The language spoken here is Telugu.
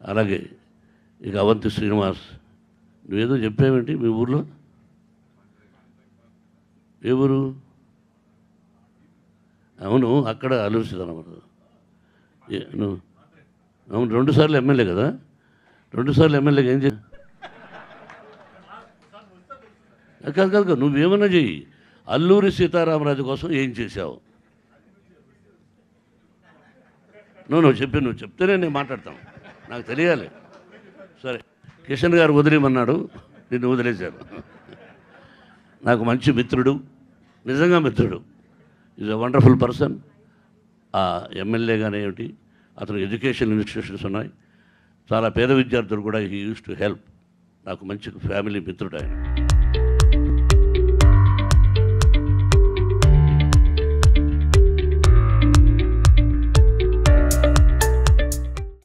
అలాగే ఇక అవంతి శ్రీనివాస్ నువ్వేదో చెప్పావేంటి మీ ఊర్లో ఏ ఊరు అవును అక్కడ ఆలోచిస్తాను నువ్వు అవును రెండుసార్లు ఎమ్మెల్యే కదా రెండుసార్లు ఎమ్మెల్యేగా ఏం చే కాదు కాదు కాదు నువ్వేమన్నా చెయ్యి అల్లూరి సీతారామరాజు కోసం ఏం చేశావు నువ్వు నువ్వు చెప్పి నువ్వు చెప్తేనే నేను మాట్లాడతాను నాకు తెలియాలి సరే కిషన్ గారు వదిలేమన్నాడు నిన్ను వదిలేశాను నాకు మంచి మిత్రుడు నిజంగా మిత్రుడు ఈజ్ అ వండర్ఫుల్ పర్సన్ ఆ ఎమ్మెల్యేగానే ఏమిటి అతను ఎడ్యుకేషన్ ఇన్స్టిట్యూషన్స్ ఉన్నాయి చాలా పేద విద్యార్థులు కూడా హీ యూస్ టు హెల్ప్ నాకు మంచి ఫ్యామిలీ మిత్రుడు ఆయన